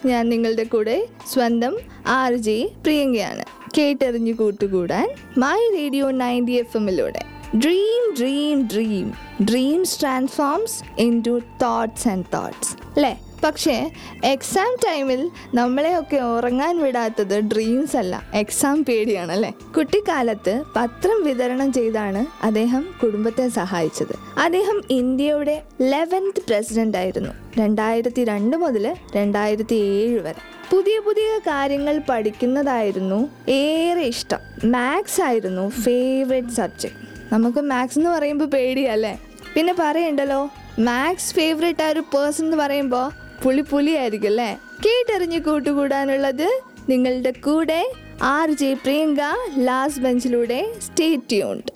ഞാൻ നിങ്ങളുടെ കൂടെ സ്വന്തം ആർ ജെ പ്രിയങ്കയാണ് കേട്ടെറിഞ്ഞു കൂട്ടുകൂടാൻ മൈ റേഡിയോ നയൻറ്റി എഫ് എമ്മിലൂടെ dream dream dream dreams transforms into thoughts and thoughts അല്ലേ പക്ഷേ എക്സാം ടൈമിൽ നമ്മളെയൊക്കെ ഉറങ്ങാൻ വിടാത്തത് ഡ്രീംസ് അല്ല എക്സാം പേടിയാണ് അല്ലേ കുട്ടിക്കാലത്ത് പത്രം വിതരണം ചെയ്താണ് അദ്ദേഹം കുടുംബത്തെ സഹായിച്ചത് അദ്ദേഹം ഇന്ത്യയുടെ ലെവൻത്ത് പ്രസിഡന്റ് ആയിരുന്നു രണ്ടായിരത്തി രണ്ട് മുതൽ രണ്ടായിരത്തി ഏഴ് വരെ പുതിയ പുതിയ കാര്യങ്ങൾ പഠിക്കുന്നതായിരുന്നു ഏറെ ഇഷ്ടം മാത്സ് ആയിരുന്നു ഫേവറേറ്റ് സബ്ജക്റ്റ് നമുക്ക് മാത്സ് എന്ന് പറയുമ്പോൾ പേടിയല്ലേ പിന്നെ പറയണ്ടല്ലോ മാത്സ് ഫേവറേറ്റ് ആ ഒരു പേഴ്സൺ എന്ന് പറയുമ്പോൾ പുളി പുലിയായിരിക്കും അല്ലേ കേട്ടറിഞ്ഞ് കൂട്ടുകൂടാനുള്ളത് നിങ്ങളുടെ കൂടെ ആർ ജെ പ്രിയങ്ക ലാസ്റ്റ് ബെഞ്ചിലൂടെ സ്റ്റേ ട്യൂൺഡ്